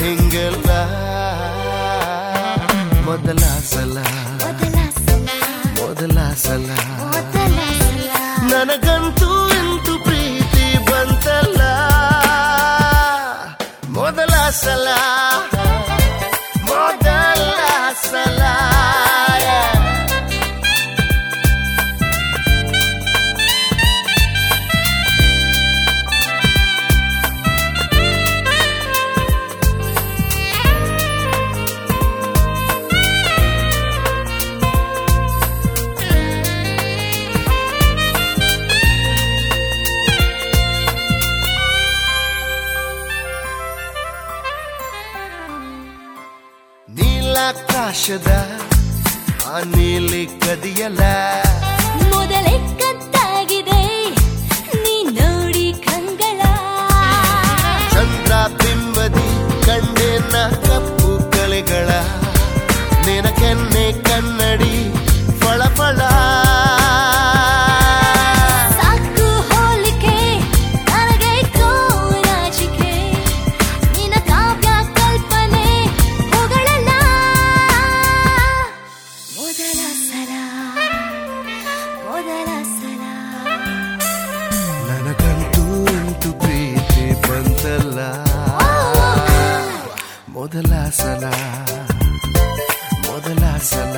ಹಿಂಗೆಲ್ಲ ಮೊದಲ ಸಲ ಮೊದಲ ಸಲ ಮೊದಲ ಸಲ ಮೊದಲ ಸಲ ನನಗಂತೂ ಇಂತು ಪ್ರೀತಿ ಬಂತಲ್ಲ ಮೊದಲ ಸಲ ಮೊದಲ ಸಲ ನೀಲಾಕಾಶದ ಆ ನೀಲಿ ಕದಿಯಲ ಮೊದಲೇ ಕತ್ತಾಗಿದೆ ನೀ ನೋಡಿ ಕಂಗಳ ಚಂದ್ರ ಬಿಂಬದಿ ಕಂಡೆನ ಕಪ್ಪು ಕಲೆಗಳ ನಿನ ಕೆನ್ನೆ ಕನ್ನಡಿ ಫಳ ಫಳ ಸಾಕು ಹೋಲಿಕೆ ನನಗೆ ಕೋರಾಜಿಕೆ ನಿನ್ನ ಕಾವ್ಯ ಕಲ್ಪನೆ ಹೊಗಳಲ್ಲ ಮೊದಲ ಸಲ ಮೊದಲ ಸಲ ನನಗಂತೂ ಇಂತು ಪ್ರೀತಿ ಬಂತಲ್ಲ ಮೊದಲ ಸಲ ಮೊದಲ ಸಲ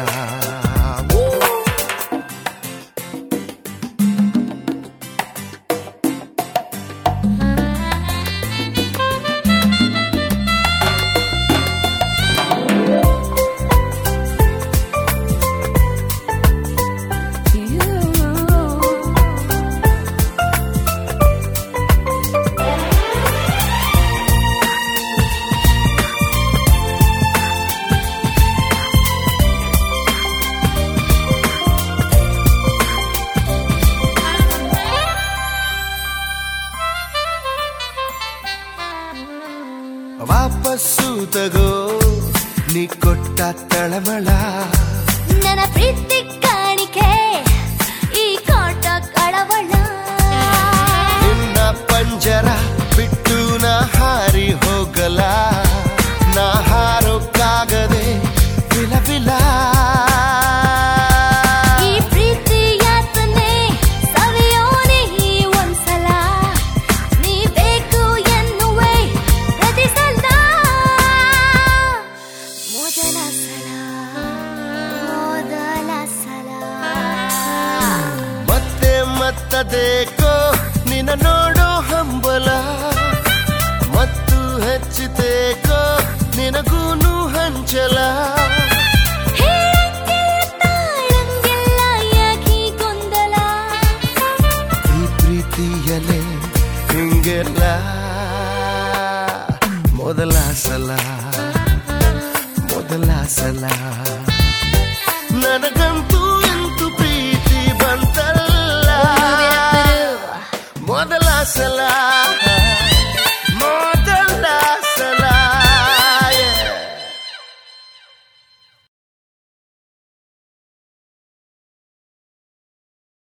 ವಾಪಸ್ಸು ತಗೋ ನೀ ಕೊಟ್ಟ ತಳಮಳ ನನ್ನ ಪ್ರೀತಿ ಕಾಣಿಕೆ ಈ ಕಾಟ ಕಳವಳ ನಿನ್ನ ಪಂಜರ ಬಿಟ್ಟು ನಾ ಹಾರಿ ಹೋಗಲ ನಾ ಹಾರೋಕ್ಕಾಗದೆ ವಿಲ ವಿಲ ಈ ಪ್ರೀತಿ ಯಾತನೆ ಸವಿಯೋನೆ ಈ ಒಂದ್ಸಲ ನೀ ಬೇಕು ಎನ್ನುವೆ ಪ್ರತಿ ಸಲ ಮೊದಲ ಸಲ ಮೊದಲ ಸಲ ಮತ್ತೆ ಮತ್ತದೇಕೋ ನಿನ್ನ ನೋಡೋ ಹಂಬಲ ಮತ್ತು ಹೆಚ್ಚಿತೇಕೋ ನಿನಗೂನು ಹಂಚಲ ಹೇಳಂಗಿಲ್ಲ ತಾಳಂಗಿಲ್ಲ ಯಾಕೀ ಗೊಂದಲ ಈ ಪ್ರೀತಿಯಲೆ ಹಿಂಗೆಲ್ಲ ಮೊದಲ ಸಲ ಮೊದಲ ಸಲ ನನಗಂತೂ ಇಂತು ಪ್ರೀತಿ ಬಂತಲ್ಲ ಮೊದಲ ಸಲ